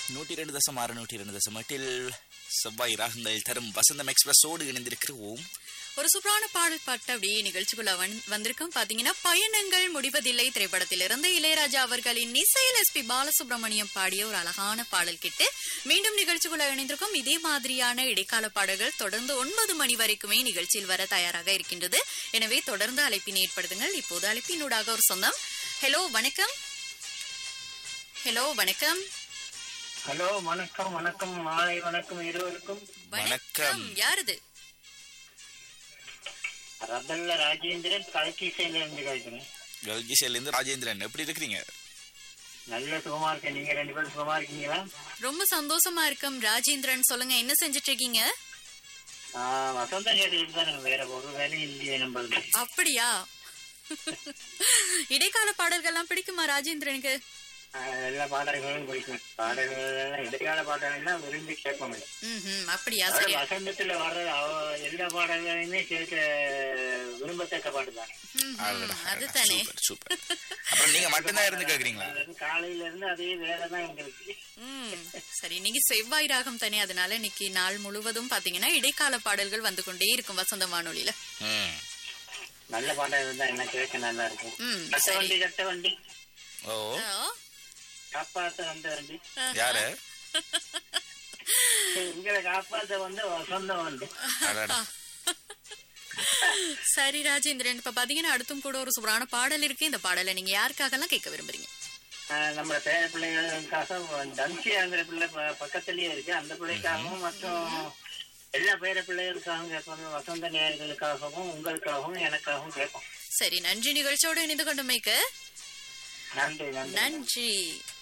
நூற்றி ரெண்டு தசம் ஆறு நூற்றி ரெண்டு தசம் எட்டில் செவ்வாய் ராகங்கள் தரும் வசந்தம் எக்ஸ்பிரஸோடு இணைந்திருக்கிறோம் ஒரு சூப்பரான பாடல் பாட்டு அப்படியே நிகழ்ச்சிக்குள்ள வந்- வந்திருக்கோம் பாத்தீங்கன்னா பயணங்கள் முடிவதில்லை திரைப்படத்திலிருந்து இளையராஜா அவர்களின் இசையில் எஸ்பி பாலசுப்ரமணியம் பாடிய ஒரு அழகான பாடல் கிட்டு மீண்டும் நிகழ்ச்சிக்குள்ள இணைந்திருக்கோம் இதே மாதிரியான இடைக்கால பாடல்கள் தொடர்ந்து ஒன்பது மணி வரைக்குமே நிகழ்ச்சியில் வர தயாராக இருக்கின்றது எனவே தொடர்ந்து அழைப்பினை ஏற்படுத்துங்கள் இப்போது அழைப்பினூடாக ஒரு சொந்தம் ஹலோ வணக்கம் ஹலோ வணக்கம் ஹலோ வணக்கம் வணக்கம் மாலை வணக்கம் இருவருக்கும் வணக்கம். யாருது ரபல்ல ராஜேந்திரன் கல்கிசையில இருந்து கேட்கிறேன் கல்கிசைலேருந்து ராஜேந்திரன் எப்படி இருக்கிறீங்க நல்ல சுகமா இருக்கேன் நீங்க ரெண்டு பேரும் சுகமா இருக்கீங்களா ரொம்ப சந்தோஷமா இருக்கும் ராஜேந்திரன் சொல்லுங்க என்ன செஞ்சுட்டு இருக்கீங்க ஆஹ் வசந்த கேட்டுக்கிட்டு தான் எனக்கு வேற ஒரு வேலையும் இல்லையே நம்மளுக்கு அப்படியா இடைக்கால பாடல்கள்லாம் பிடிக்குமா ராஜேந்திரனுக்கு ஆஹ் எல்லா பாடல்களும் பிடிக்கும் பாடல்கள் எல்லாம் இடைக்கால பாடல்கள்லாம் விரும்பி கேட்போம் ம்ஹும், அப்படியா அதாவது சரி வசந்தத்துல வர்ற அவ- எல்லா பாடல்களையுமே கேட்க விரும்பத்தக்க பாட்டு தானே ம்ஹும், அடடா, அதுதானே சூப்பர் சூப்பர் அப்புறம் நீங்க மட்டும்தான் இருந்து கேக்குறீங்களா காலையில இருந்து அதே வேலைதான் எங்களுக்கு ம், சரி இன்னைக்கு செவ்வாய் ராகம் தானே அதனால இன்னைக்கு நாள் முழுவதும் பாத்தீங்கன்னா இடைக்கால பாடல்கள் வந்து கொண்டே இருக்கும் வசந்த வானொலியில ம் நல்ல பாடம் இருந்தா என்ன கேட்க நல்லா இருக்கும் ம், கட்ட சரி வண்டி கட்ட வண்டி ஓ ஆ, காப்பாத்த வந்த வண்டி யாரு எங்களை காப்பாத்த வந்து வசந்த வண்டி அடடா. சரி ராஜேந்திரன் இப்ப பாத்தீங்கன்னா அடுத்தும் கூட ஒரு சூப்பரான பாடல் இருக்கு இந்த பாடலை நீங்க யாருக்காகலாம் கேட்க விரும்புறீங்க ஆஹ் நம்ம பேர பிள்ளைகளுக்காக தம்சியாங்கிற பிள்ளை ப- பக்கத்துலயே இருக்கு அந்த பிள்ளைக்காகவும் மற்றும் எல்லா பேர பிள்ளைகளுக்காகவும் கேட்பாங்க வசந்த நேயர்களுக்காகவும் உங்களுக்காகவும் எனக்காகவும் கேட்போம் சரி நன்றி நிகழ்ச்சியோடு இணைந்து கொண்டமைக்கு நன்றி நன்றி நன்றி